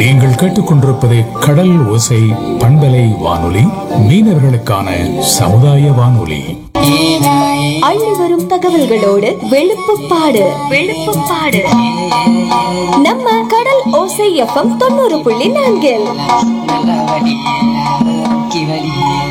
நீங்கள் கேட்டுக்கொண்டிருப்பது கடல் ஓசை பண்பலை வானொலி மீனவர்களுக்கான சமுதாய வானொலி அள்ளி வரும் தகவல்களோடு வெளுப்புப்பாடு வெளுப்புப்பாடு நம்ம கடல் ஓசை எஃப்எம் தொண்ணூறு புள்ளி நான்கில் நல்லா வடி வடி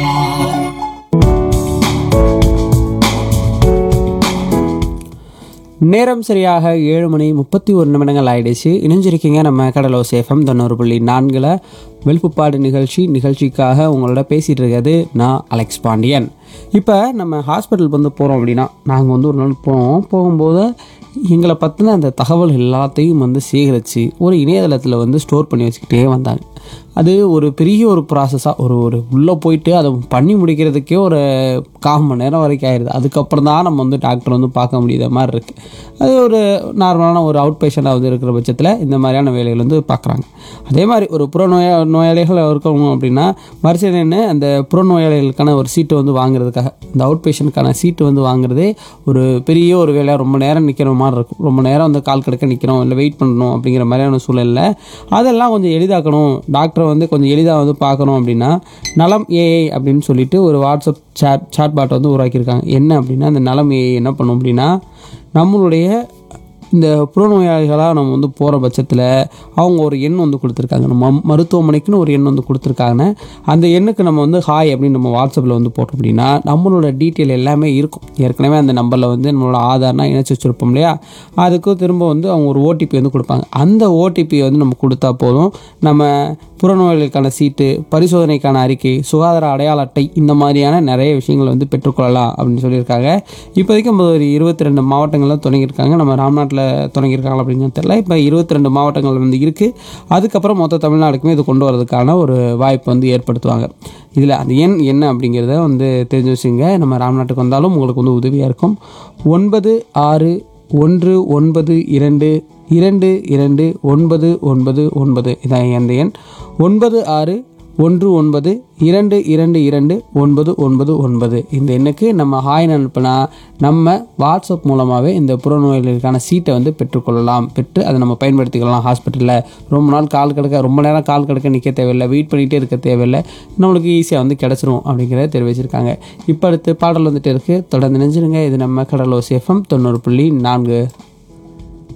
நேரம் சரியாக ஏழு மணி முப்பத்தி ஒரு நிமிடங்கள் ஆயிடுச்சு இணைஞ்சிருக்கீங்க நம்ம கடலோ சேஃபம் தொண்ணூறு புள்ளி நான்கில் வெளுப்புப்பாடு நிகழ்ச்சி நிகழ்ச்சிக்காக உங்களோட பேசிகிட்டு இருக்கிறது நான் அலெக்ஸ் பாண்டியன் இப்போ நம்ம ஹாஸ்பிட்டல் வந்து போகிறோம் அப்படின்னா நாங்கள் வந்து ஒரு நாள் போனோம் போகும்போது எங்களை பற்றின அந்த தகவல் எல்லாத்தையும் வந்து சேகரித்து ஒரு இணையதளத்தில் வந்து ஸ்டோர் பண்ணி வச்சுக்கிட்டே வந்தாங்க அது ஒரு பெரிய ஒரு ப்ராசஸாக ஒரு ஒரு உள்ளே போயிட்டு அதை பண்ணி முடிக்கிறதுக்கே ஒரு கால் மணி நேரம் வரைக்கும் ஆயிடுது அதுக்கப்புறம் தான் நம்ம வந்து டாக்டர் வந்து பார்க்க முடியாத மாதிரி இருக்குது அது ஒரு நார்மலான ஒரு அவுட் பேஷண்ட்டாக வந்து இருக்கிற பட்சத்தில் இந்த மாதிரியான வேலைகள் வந்து பார்க்குறாங்க அதே மாதிரி ஒரு புறநோயா நோயாளிகள் இருக்கவங்க அப்படின்னா வரிசையில் நின்று அந்த புறநோயாளிகளுக்கான ஒரு சீட்டை வந்து வாங்குறதுக்காக இந்த அவுட் பேஷண்ட்டுக்கான சீட்டு வந்து வாங்குறதே ஒரு பெரிய ஒரு வேலையாக ரொம்ப நேரம் நிற்கிற மாதிரி இருக்கும் ரொம்ப நேரம் வந்து கால் கிடக்க நிற்கிறோம் இல்லை வெயிட் பண்ணணும் அப்படிங்கிற மாதிரியான சூழலில் அதெல்லாம் கொஞ்சம் எளிதாக்கணும் டாக்டரை வந்து கொஞ்சம் எளிதாக வந்து பார்க்கணும் அப்படின்னா நலம் ஏஐ அப்படின்னு சொல்லிட்டு ஒரு வாட்ஸ்அப் சாட் சாட் பாட்டை வந்து உருவாக்கியிருக்காங்க என்ன அப்படின்னா அந்த நலம் ஏஐ என்ன பண்ணும் அப்படின்னா நம்மளுடைய இந்த புறநோயாளிகளாக நம்ம வந்து போகிற பட்சத்தில் அவங்க ஒரு எண் வந்து கொடுத்துருக்காங்க நம்ம மருத்துவமனைக்குன்னு ஒரு எண் வந்து கொடுத்துருக்காங்க அந்த எண்ணுக்கு நம்ம வந்து ஹாய் அப்படின்னு நம்ம வாட்ஸ்அப்பில் வந்து போட்டோம் அப்படின்னா நம்மளோட டீட்டெயில் எல்லாமே இருக்கும் ஏற்கனவே அந்த நம்பரில் வந்து நம்மளோட ஆதார்னா இணைச்சி வச்சுருப்போம் இல்லையா அதுக்கு திரும்ப வந்து அவங்க ஒரு ஓடிபி வந்து கொடுப்பாங்க அந்த ஓடிபியை வந்து நம்ம கொடுத்தா போதும் நம்ம புறநோயாளிகளுக்கான சீட்டு பரிசோதனைக்கான அறிக்கை சுகாதார அடையாள அட்டை இந்த மாதிரியான நிறைய விஷயங்களை வந்து பெற்றுக்கொள்ளலாம் அப்படின்னு சொல்லியிருக்காங்க இப்போதைக்கு நம்ம ஒரு இருபத்தி ரெண்டு மாவட்டங்களில் தொடங்கியிருக்காங்க நம்ம ராம்நாட்டில் தொடங்கியிருக்காங்க அப்படின்னு தெரியல இப்போ இருபத்தி ரெண்டு மாவட்டங்கள் வந்து இருக்குது அதுக்கப்புறம் மொத்த தமிழ்நாடுக்குமே இது கொண்டு வரதுக்கான ஒரு வாய்ப்பு வந்து ஏற்படுத்துவாங்க இதில் அந்த எண் என்ன அப்படிங்கிறத வந்து தெரிஞ்சு வச்சுங்க நம்ம ராம்நாட்டுக்கு வந்தாலும் உங்களுக்கு வந்து உதவியாக இருக்கும் ஒன்பது ஆறு ஒன்று ஒன்பது இரண்டு இரண்டு இரண்டு ஒன்பது ஒன்பது ஒன்பது இதான் அந்த எண் ஒன்பது ஆறு ஒன்று ஒன்பது இரண்டு இரண்டு இரண்டு ஒன்பது ஒன்பது ஒன்பது இந்த எண்ணுக்கு நம்ம ஹாய்னு அனுப்புனா நம்ம வாட்ஸ்அப் மூலமாகவே இந்த புறநோயாளிகளுக்கான சீட்டை வந்து பெற்றுக்கொள்ளலாம் பெற்று அதை நம்ம பயன்படுத்திக்கலாம் ஹாஸ்பிட்டலில் ரொம்ப நாள் கால் கிடக்க ரொம்ப நேரம் கால் கிடக்க நிற்க தேவையில்லை வெயிட் பண்ணிகிட்டே இருக்க தேவையில்லை நம்மளுக்கு ஈஸியாக வந்து கிடச்சிரும் அப்படிங்கிறத தெரிவிச்சிருக்காங்க இப்போ அடுத்து பாடல் வந்துட்டு இருக்குது தொடர்ந்து நினைஞ்சிருங்க இது நம்ம கடலோ சேஃபம் தொண்ணூறு புள்ளி நான்கு